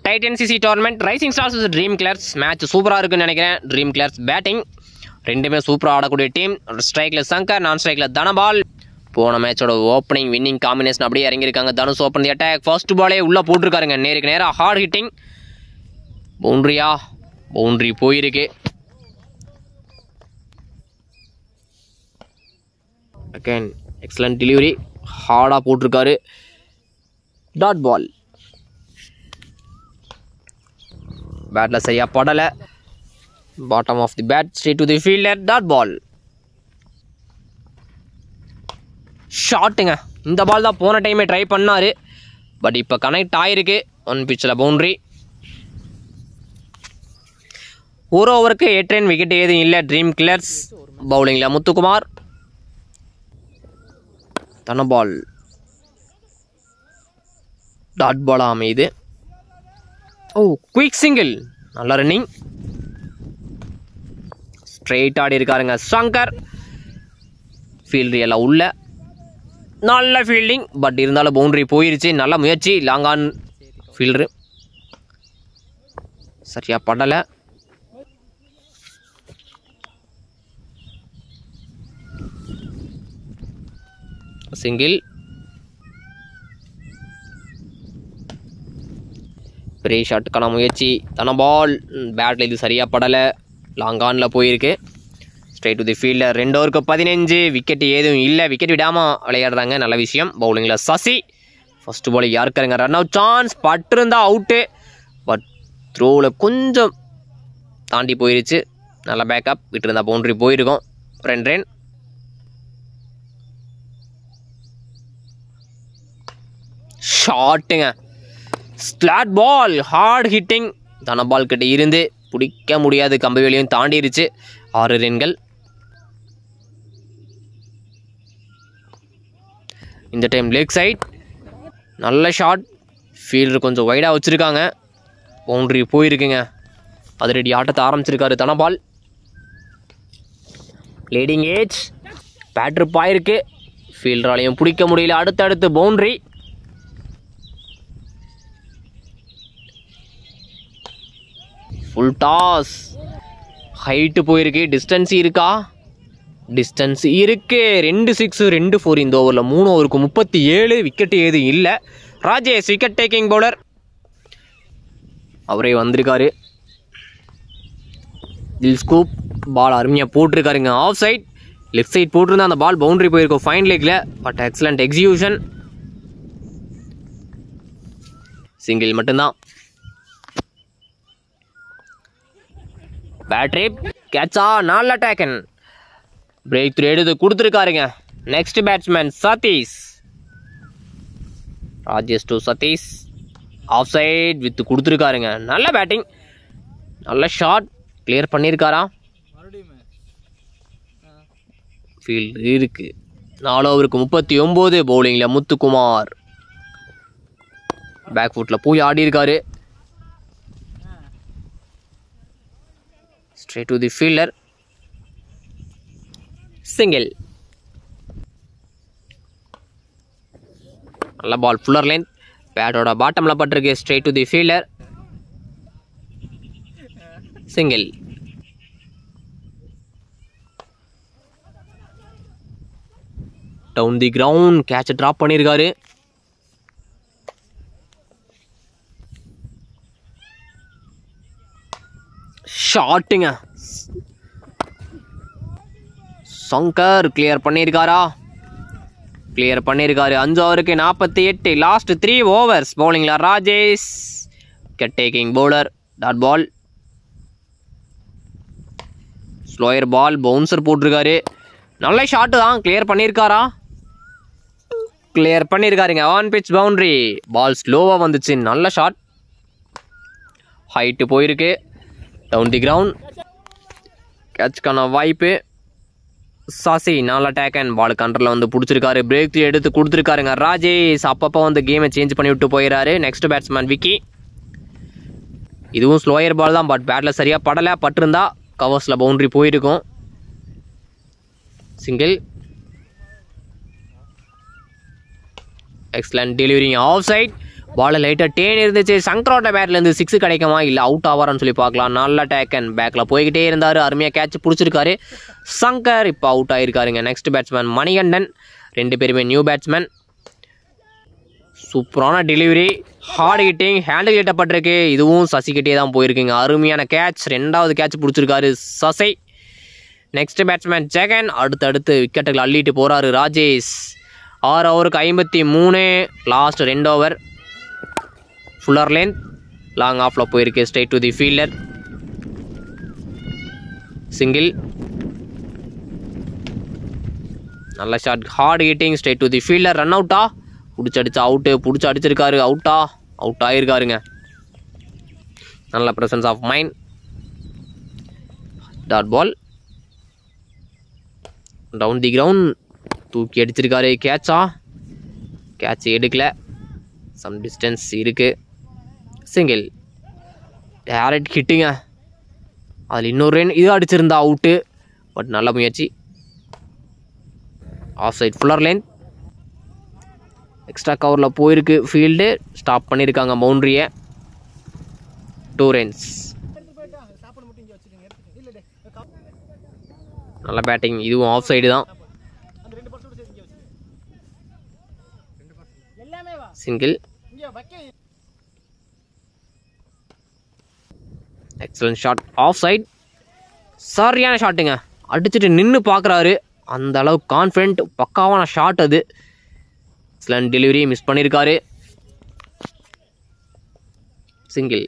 Titan CC tournament Rising Stars Dream Killers match சூப்பராக இருக்குன்னு நினைக்கிறேன் ட்ரீம் கிளர்ஸ் பேட்டிங் ரெண்டுமே சூப்பராக ஆடக்கூடிய டீம் ஸ்ட்ரைக்கில் சங்கர் நான் ஸ்ட்ரைக்கில் தனபால் போன மேட்சோட ஓப்பனிங் வின்னிங் காம்பினேஷன் அப்படியே இறங்கியிருக்காங்க Dhanush open the attack first பாலே உள்ளே போட்டிருக்காருங்க நேருக்கு நேராக ஹார்ட் ஹிட்டிங் பவுண்ட்ரியா பவுண்ட்ரி போயிருக்கு அகேன் எக்ஸலண்ட் டெலிவரி ஹார்டாக போட்டிருக்காரு டாட் பால் பேட்டில் சரியாக படலை bottom of the bat straight to the fielder dot ball ஷாட்டுங்க இந்த பால் தான் போன டைமே ட்ரை பண்ணார் பட் இப்போ கனெக்ட் ஆயிருக்கு ஒன் பிச்சில் பவுண்ட்ரி ஒரு ஓவருக்கு எட்டு ரன் விக்கெட் ஏதும் இல்லை ட்ரீம் கில்லர்ஸ் பவுலிங்கில் முத்துக்குமார் தனபால் டாட் பாலாக அமையுது ஓ குயிக் சிங்கிள் நல்ல ரன்னிங் ஸ்ட்ரெயிட் ஆடி இருக்காருங்க சங்கர் ஃபீல்டு எல்லாம் உள்ள நல்ல ஃபீல்டிங் பட் இருந்தாலும் பவுண்டரி போயிருச்சு நல்ல முயற்சி லாங் ஆன் ஃபீல்டரு சரியா படலை சிங்கிள் பெரிய ஷாட்டுக்கான முயற்சி தன பால் பேட்டில் இது சரியாக படலை லாங் ஆனில் போயிருக்கு ஸ்ட்ரைட் டு தி ஃபீல்டர் ரெண்டு ஓவருக்கு பதினஞ்சு விக்கெட் ஏதும் இல்லை விக்கெட் விடாமல் விளையாடுறாங்க நல்ல விஷயம் பவுலிங்கில் சசி ஃபர்ஸ்ட் பால் யாருக்காருங்க ரன் அவுட் சான்ஸ் பட்டிருந்தா அவுட்டு பட் த்ரோவில் கொஞ்சம் தாண்டி போயிருச்சு நல்ல பேக்கப் விட்டுருந்தா பவுண்ட்ரி போயிருக்கும் ரெண்டு ரன் ஷாட்டுங்க ஸ்லாட் பால் ஹார்ட் ஹிட்டிங் தன பால் கிட்ட இருந்து பிடிக்க முடியாது கம்பி வெளியும் தாண்டிருச்சு ஆறு ரன்கள் இந்த டைம் லெக் சைட் நல்ல ஷாட் ஃபீல்டர் கொஞ்சம் வைடாக வச்சுருக்காங்க பவுண்ட்ரி போயிருக்குங்க அதிரடி ஆட்டத்தை ஆரம்பிச்சிருக்காரு தனபால் லீடிங் ஏஜ் பேட்ரு பாயிருக்கு ஃபீல்டராலையும் பிடிக்க முடியல அடுத்தடுத்து பவுண்ட்ரி ஃபுல் டாஸ் ஹைட்டு போயிருக்கு டிஸ்டன்ஸ் இருக்கா டிஸ்டன்ஸ் இருக்கு ரெண்டு சிக்ஸ் ரெண்டு ஃபோர் இந்த ஓவரில் மூணு ஓவருக்கு முப்பத்தி ஏழு விக்கெட் ஏதும் இல்லை ராஜேஷ் விக்கெட் டேக்கிங் பவுலர் அவரே வந்திருக்காரு தில் ஸ்கூப் பால் அருமையாக போட்டிருக்காருங்க ஆஃப் சைட் லெஃப்ட் சைட் போட்டிருந்தா அந்த பால் பவுண்டரி போயிருக்கும் ஃபைன் லெக்கில் பட் எக்ஸலண்ட் எக்ஸிகியூஷன் சிங்கிள் மட்டும்தான் பேட்ரி கேட்சா நல்ல டேக்கன் பிரேக் த்ரூ எடுத்து கொடுத்துருக்காருங்க next batsman Satish Rajesh to Satish off side with கொடுத்துருக்காருங்க நல்ல பேட்டிங் நல்ல ஷாட் கிளியர் பண்ணியிருக்காரா ஃபீல்டு இருக்கு நாலு ஓவருக்கு முப்பத்தி ஒம்பது பவுலிங்கில் முத்துக்குமார் பேக் ஃபுட்டில் போய் ஆடி இருக்காரு straight to the fielder single நல்ல பால் ஃபுல்லர் லைன் பேட்டோட பாட்டமில் பட்டிருக்கு straight to the fielder single down the ground கேட்சை ட்ராப் பண்ணியிருக்காரு ஷாட்டுங்க சங்கர் கிளியர் பண்ணியிருக்காரா கிளியர் பண்ணியிருக்காரு அஞ்சு ஓவருக்கு நாற்பத்தி எட்டு லாஸ்ட் த்ரீ ஓவர்ஸ் பவுலிங்கில் Rajesh get taking bowler dot ball slower ball bouncer போட்டிருக்காரு நல்ல ஷாட்டு தான் கிளியர் பண்ணியிருக்காரா கிளியர் பண்ணியிருக்காருங்க ஆன் பிச் பவுண்ட்ரி பால் ஸ்லோவாக வந்துச்சு நல்ல ஷாட் ஹைட்டு போயிருக்கு டவுன் தி கிரவுண்ட் கேட்ச்க்கான வாய்ப்பு சாசி நல்ல டேக்கன் பால் கண்ட்ரில் வந்து பிடிச்சிருக்காரு பிரேக் எடுத்து கொடுத்துருக்காருங்க ராஜேஷ் அப்பப்போ வந்து கேமை சேஞ்ச் பண்ணி விட்டு போயிடறாரு நெக்ஸ்ட் பேட்ஸ்மேன் விக்கி இதுவும் ஸ்லோயர் பால் தான் பட் பேட்டில் சரியாக படலை பட்டிருந்தா கவர்ஸில் பவுண்ட்ரி போயிருக்கும் single excellent delivery off side ball லைட்டாக டேன் இருந்துச்சு சங்கரோட்ட பேட்லேருந்து சிக்ஸ் கிடைக்குமா இல்லை அவுட் ஆவாரான்னு சொல்லி பார்க்கலாம் நல்ல டேக்கன் பேக்கில் போய்கிட்டே இருந்தார் அருமையாக கேட்ச் பிடிச்சிருக்காரு சங்கர் இப்போ அவுட் ஆயிருக்காருங்க நெக்ஸ்ட் பேட்ஸ்மேன் மணிகண்டன் ரெண்டு பேருமே நியூ பேட்ஸ்மேன் சூப்பரான டெலிவரி ஹார்ட் ஹிட்டிங் ஹேண்டில் கிட்டப்பட்டிருக்கு இதுவும் சசிக்கிட்டே தான் போயிருக்குங்க அருமையான கேட்ச் ரெண்டாவது கேட்ச் பிடிச்சிருக்காரு சசை நெக்ஸ்ட் பேட்ஸ்மேன் ஜெகன் அடுத்தடுத்து விக்கெட்டுகள் அள்ளிட்டு போகிறாரு ராஜேஷ் ஆறு ஓவருக்கு ஐம்பத்தி மூணு லாஸ்ட் ரெண்டு ஓவர் ஃபுல்லர் லென்த் லாங் ஆஃபில் போயிருக்கு straight to the fielder single நல்ல shot hard hitting straight to the fielder run அவுட்டா பிடிச்சி அடிச்சு அவுட்டு பிடிச்சி அடிச்சிருக்காரு அவுட்டா அவுட் ஆயிருக்காருங்க நல்ல presence of mind dot ball down the ground தூக்கி அடிச்சிருக்காரு கேட்சா கேட்ச் எடுக்கல சம் டிஸ்டன்ஸ் இருக்கு சிங்கிள் டேரக்ட் ஹிட்டுங்க அதில் இன்னொரு ரன் இது அடிச்சிருந்தா அவுட்டு பட் நல்ல முயற்சி off side fuller line extra கவரில் போயிருக்கு ஃபீல்டு ஸ்டாப் பண்ணியிருக்காங்க பவுண்ட்ரியை டூ ரன்ஸ் நல்ல பேட்டிங் இதுவும் ஆஃப் சைடு தான் single excellent shot off side சரியான ஷாட்டுங்க அடிச்சுட்டு நின்று பார்க்குறாரு அந்த அளவு கான்ஃபிடென்ட் பக்காவான ஷாட் அது எக்ஸலன்ட் டெலிவரி மிஸ் பண்ணியிருக்காரு single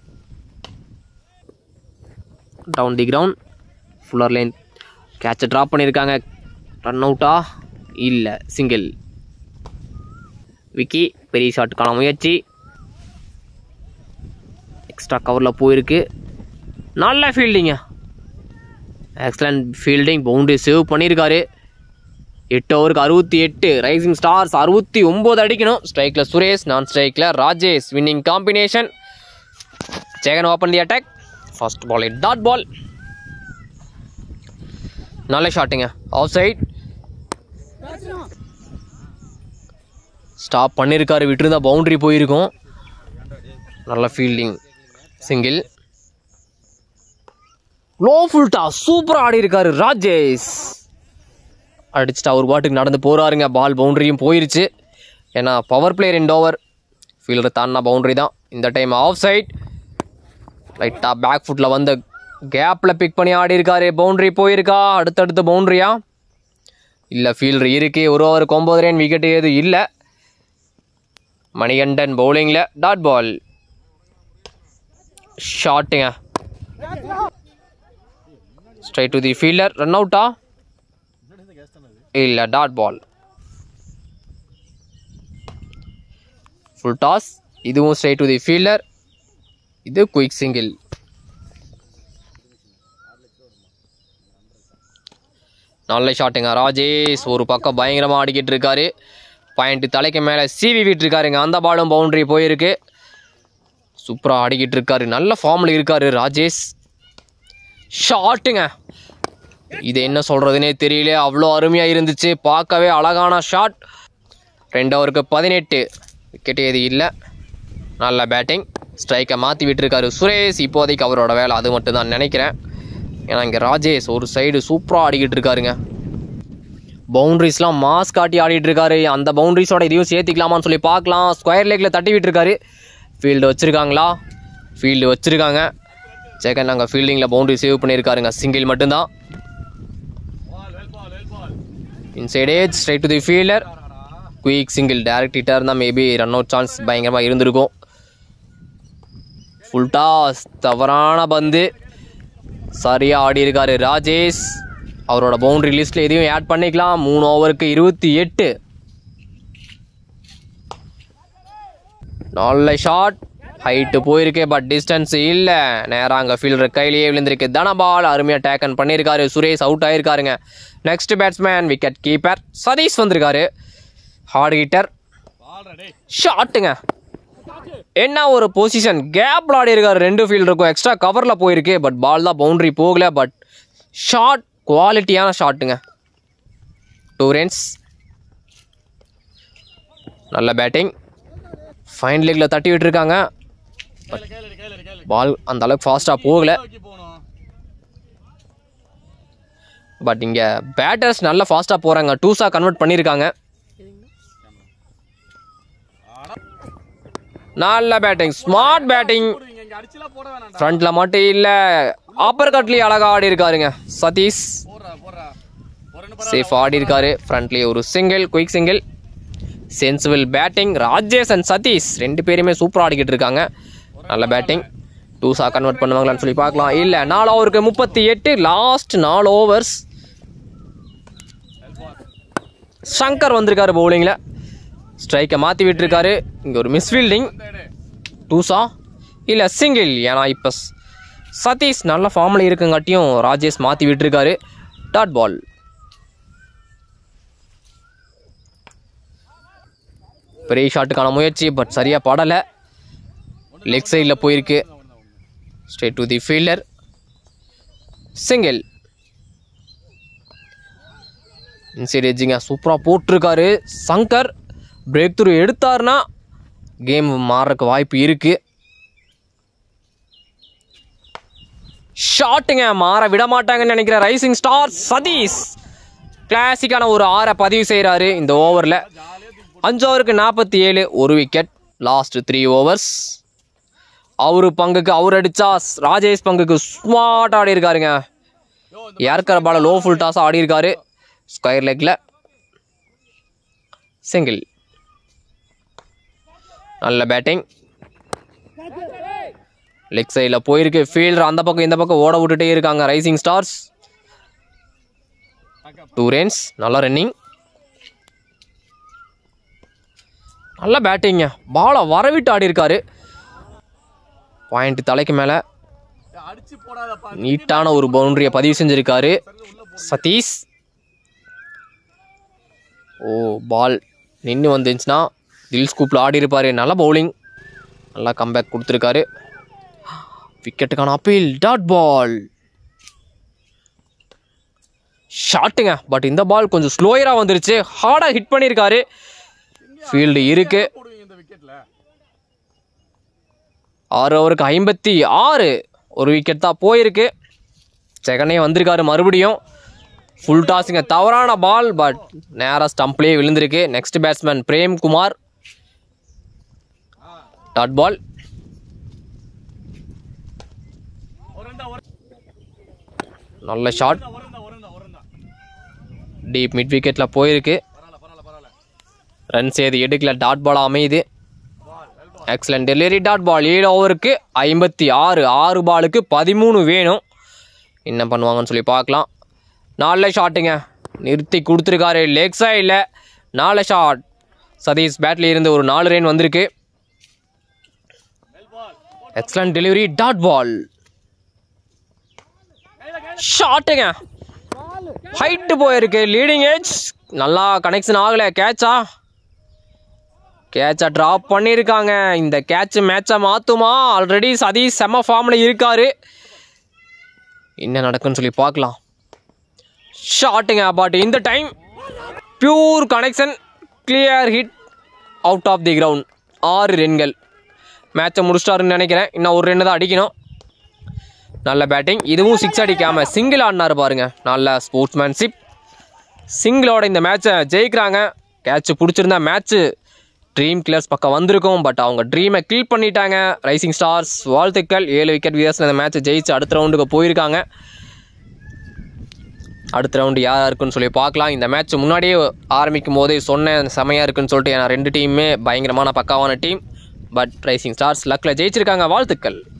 down the ground fuller line கேட்சை ட்ராப் பண்ணியிருக்காங்க ரன் அவுட்டா இல்லை சிங்கிள் விக்கி பெரிய ஷாட்டுக்கான முயற்சி எக்ஸ்ட்ரா கவரில் போயிருக்கு நல்ல ஃபீல்டிங்க எக்ஸலண்ட் ஃபீல்டிங் பவுண்டரி சேவ் பண்ணியிருக்காரு எட்டு ஓவருக்கு அறுபத்தி எட்டு ரைசிங் ஸ்டார்ஸ் அறுபத்தி ஒம்பது அடிக்கணும் ஸ்ட்ரைக்கில் சுரேஷ் நான் ஸ்ட்ரைக்கில் Rajesh winning combination Jagan open the attack first ball dot ball நல்ல ஷாட்டுங்க ஆஃப் சைட் ஸ்டாப் பண்ணியிருக்காரு விட்டுருந்தா பவுண்டரி போயிருக்கும் நல்ல ஃபீல்டிங் சிங்கிள் லோ ஃபுல்டா சூப்பராக ஆடி இருக்காரு ராஜேஷ் அடிச்சுட்டு அவர் பாட்டுக்கு நடந்து போகிறாருங்க பால் பவுண்டரியும் போயிருச்சு ஏன்னா பவர் பிளே ரெண்டு ஓவர் ஃபீல்டர் தாண்டினா பவுண்டரி தான் இந்த டைம் ஆஃப் சைட் லைட்டாக பேக் ஃபுட்டில் வந்த கேப்பில் பிக் பண்ணி ஆடி இருக்காரு பவுண்டரி போயிருக்கா அடுத்தடுத்து பவுண்டரியா இல்லை ஃபீல்டர் இருக்கு ஒரு ஓவருக்கு ஒம்பது ரன் விக்கெட் எதுவும் இல்லை மணிகண்டன் பவுலிங்கில் டாட் பால் ஷாட்டுங்க straight to the fielder run அவுட்டா இல்லை டாட் பால் ஃபுல் டாஸ் இதுவும் ஸ்ட்ரைட் டு தி ஃபீல்டர் இது குயிக் சிங்கிள் நல்ல ஷாட்டுங்க ராஜேஷ் ஒரு பக்கம் பயங்கரமாக ஆடிக்கிட்டு இருக்காரு பாயிண்ட் தலைக்கு மேலே சீவி விட்டுருக்காருங்க அந்த பாலும் பவுண்டரி போயிருக்கு சூப்பராக ஆடிக்கிட்டு இருக்காரு நல்ல ஃபார்மில் இருக்காரு ராஜேஷ் ஷாட்டுங்க இது என்ன சொல்கிறதுனே தெரியல அவ்வளோ அருமையாக இருந்துச்சு பார்க்கவே அழகான ஷாட் ரெண்டு ஓவருக்கு பதினெட்டு விக்கெட் எது இல்லை நல்ல பேட்டிங் ஸ்ட்ரைக்கை மாற்றி விட்டுருக்காரு சுரேஷ் இப்போதைக்கு அவரோட வேலை அது மட்டும் தான் நினைக்கிறேன் ஏன்னா இங்கே ராஜேஷ் ஒரு சைடு சூப்பராக ஆடிக்கிட்டு இருக்காருங்க பவுண்ட்ரிஸ்லாம் மாஸ் காட்டி ஆடிட்டு இருக்காரு அந்த பவுண்ட்ரிஸோட இதையும் சேர்த்திக்கலாமான்னு சொல்லி பார்க்கலாம் ஸ்கொயர் லேக்கில் தட்டி விட்டுருக்காரு ஃபீல்டு வச்சுருக்காங்களா ஃபீல்டு வச்சுருக்காங்க செகண்ட் அங்கே ஃபீல்டிங்கில் பவுண்டரி சேவ் பண்ணியிருக்காருங்க சிங்கிள் மட்டும்தான் inside edge straight to the fielder quick single direct ஹிட்டாக இருந்தால் மேபி ரன் அவுட் சான்ஸ் பயங்கரமாக இருந்திருக்கும் ஃபுல் டாஸ் தவறான பந்து சரியாக ஆடி இருக்காரு ராஜேஷ் அவரோட பவுண்டரி லிஸ்ட்டில் எதையும் ஆட் பண்ணிக்கலாம் மூணு ஓவருக்கு இருபத்தி எட்டு நல்ல ஷாட் ஹைட்டு போயிருக்கு பட் டிஸ்டன்ஸ் இல்லை நேராக அங்கே ஃபீல்டர் கையிலேயே விழுந்திருக்கு தனபால் அருமையாக டேக்கன் பண்ணியிருக்காரு சுரேஷ் அவுட் ஆயிருக்காருங்க next batsman wicket keeper Sathish வந்திருக்காரு ஹார்ட் ஹிட்டர் ஷாட்டுங்க என்ன ஒரு பொசிஷன் கேப் ஆடி இருக்காரு ரெண்டு ஃபீல்டருக்கும் எக்ஸ்ட்ரா கவரில் போயிருக்கு பட் பால் தான் பவுண்டரி போகல பட் ஷாட் குவாலிட்டியான ஷாட்டுங்க டூ ரன்ஸ் நல்ல பேட்டிங் ஃபைன் லெக்கில் தட்டி விட்டுருக்காங்க கையில கையில எடு, கையில எடு, கையில எடு. பால் அந்த அளவுக்கு ஃபாஸ்ட்டாக போகல தூக்கி போகணும் பட் இங்கே பேட்டர்ஸ் நல்லா ஃபாஸ்ட்டாக போகிறாங்க டூஸாக கன்வெர்ட் பண்ணியிருக்காங்க நல்ல பேட்டிங் ஸ்மார்ட் பேட்டிங் போடுவீங்க இங்க அடிச்சுலாம் போட வேணாம்டா ஃப்ரண்ட்டில் மட்டும் இல்லை அப்பர் கட்லேயும் அழகாக ஆடி இருக்காருங்க சதீஷ் போடுறா போடுறா ஒரு ரெண்டு சேஃப் ஆடி இருக்காரு ஃப்ரண்ட்லேயே ஒரு single quick single sensible batting Rajesh and Sathish ரெண்டு பேருமே சூப்பராக ஆடிக்கிட்டு இருக்காங்க நல்ல பேட்டிங் டூஸா கன்வெர்ட் பண்ணுவாங்களான்னு சொல்லி பார்க்கலாம் இல்லை நாலு ஓவருக்கு முப்பத்தி எட்டு லாஸ்ட் நாலு ஓவர்ஸ் சங்கர் வந்திருக்காரு பவுலிங்கில் ஸ்ட்ரைக்கை மாற்றி விட்டுருக்காரு இங்கே ஒரு மிஸ்ஃபீல்டிங் டூஸா இல்லை சிங்கிள் ஏன்னா இப்போ சதீஷ் நல்ல ஃபார்மில் இருக்குங்காட்டியும் ராஜேஷ் மாற்றி விட்டுருக்காரு டாட் பால் பெரிய ஷாட்டுக்கான முயற்சி பட் சரியாக படலை லெக் சைடில் போயிருக்கு straight to the fielder single inside எஜ்ஜிங்க சூப்பராக போட்டிருக்காரு சங்கர் பிரேக் த்ரூ எடுத்தாருன்னா கேம் மாறக்கு வாய்ப்பு இருக்கு ஷாட்டுங்க மாற விட மாட்டாங்கன்னு நினைக்கிற ரைசிங் ஸ்டார் சதீஷ் கிளாசிக்கான ஒரு ஆறை பதிவு செய்கிறாரு இந்த ஓவரில் அஞ்சு ஓவருக்கு நாற்பத்தி ஏழு ஒரு விக்கெட் லாஸ்ட் த்ரீ ஓவர்ஸ் அவரு பங்குக்கு அவர் அடிச்சா ராஜேஷ் பங்குக்கு ஸ்மார்ட் ஆடி இருக்காருங்க இறக்கிற பால லோ ஃபுல் டாஸ் ஆடி இருக்காரு ஸ்கொயர் லெக்கில் சிங்கிள் நல்ல பேட்டிங் லெக் சைடில் போயிருக்கு ஃபீல்டர் அந்த பக்கம் இந்த பக்கம் ஓட விட்டுட்டே இருக்காங்க ரைசிங் ஸ்டார்ஸ் டூ ரன்ஸ் நல்ல ரன்னிங் நல்ல பேட்டிங்க பாலை வரவிட்டு ஆடி இருக்காரு பாயிண்ட் தலைக்கு மேலே அடிச்சு போடாதப்பா நீட்டான ஒரு பவுண்டரியை பதிவு செஞ்சிருக்காரு சதீஷ் ஓ பால் நின்று வந்துச்சுன்னா தில் ஸ்கூப்பில் ஆடி இருப்பாரு நல்ல பவுலிங் நல்லா கம்பேக் கொடுத்துருக்காரு விக்கெட்டுக்கான அப்பீல் டாட் பால் ஷாட்டுங்க பட் இந்த பால் கொஞ்சம் ஸ்லோயராக வந்துருச்சு ஹார்டாக ஹிட் பண்ணியிருக்காரு ஃபீல்டு இருக்கு போடுவீங்க இந்த விக்கெட்ல ஆறு ஓவருக்கு ஐம்பத்தி ஆறு ஒரு விக்கெட் தான் போயிருக்கு செகனே வந்திருக்காரு மறுபடியும் ஃபுல் டாஸுங்க தவறான பால் பட் நேராக ஸ்டம்ப்லேயே விழுந்திருக்கு next batsman Prem Kumar dot ball ஒரு ரெண்டா ஒரு நல்ல ஷாட் ஒரு ரெண்டா ஒரு ரெண்டா ஒரு ரெண்டா டீப் மிட் விக்கெட்டில் போயிருக்கு பரவாயில்ல பரவாயில்ல பரவாயில்ல ரன்ஸ் ஏது எடுக்கல டாட் பால் அமையுது எக்ஸலண்ட் டெலிவரி டாட் பால் ஏழு ஓவருக்கு ஐம்பத்தி ஆறு ஆறு பாலுக்கு பதிமூணு வேணும் என்ன பண்ணுவாங்கன்னு சொல்லி பார்க்கலாம் நாலு ஷாட்டுங்க நிறுத்தி கொடுத்துருக்காரு லெக் சைடில் நாலு ஷாட் சதீஷ் பேட்டில் இருந்து ஒரு நாலு ரன் வந்திருக்கு எக்ஸலண்ட் டெலிவரி டாட் பால் ஷாட்டுங்க ஹைட்டு போயிருக்கு லீடிங் ஏஜ் நல்லா கனெக்ஷன் ஆகலை கேட்சா கேட்சை ட்ராப் பண்ணியிருக்காங்க இந்த கேட்ச் மேட்சை மாற்றுமா ஆல்ரெடி சதீஷ் செம ஃபார்மில் இருக்காரு என்ன நடக்குன்னு சொல்லி பார்க்கலாம் ஷாட்டுங்க பட் இந்த time pure connection clear hit out of the ground ஆறு ரன்கள் மேட்சை முடிச்சிட்டாருன்னு நினைக்கிறேன் இன்னும் ஒரு ரெண்டு தான் அடிக்கணும் நல்ல பேட்டிங் இதுவும் சிக்ஸ் அடிக்காம சிங்கிள் ஆடினாரு பாருங்க நல்ல ஸ்போர்ட்ஸ்மேன்ஷிப் சிங்கிளோட இந்த மேட்சை ஜெயிக்கிறாங்க கேட்ச் பிடிச்சிருந்தா மேட்ச்சு ட்ரீம் கில்லர்ஸ் பக்கம் வந்திருக்கும் பட் அவங்க ட்ரீமை கில் பண்ணிட்டாங்க ரைசிங் ஸ்டார்ஸ் வாழ்த்துக்கள் ஏழு விக்கெட் வித்தியாசத்தில் இந்த மேட்சை ஜெயிச்சு அடுத்த ரவுண்டுக்கு போயிருக்காங்க அடுத்த ரவுண்டு யார் இருக்குன்னு சொல்லி பார்க்கலாம் இந்த மேட்ச் முன்னாடியே ஆரம்பிக்கும் போதே சொன்னேன் செமையாக இருக்குன்னு சொல்லிட்டு ஏன்னா ரெண்டு டீமுமே பயங்கரமான பக்காவான டீம் பட் ரைசிங் ஸ்டார்ஸ் லக்கில் ஜெயிச்சிருக்காங்க வாழ்த்துக்கள்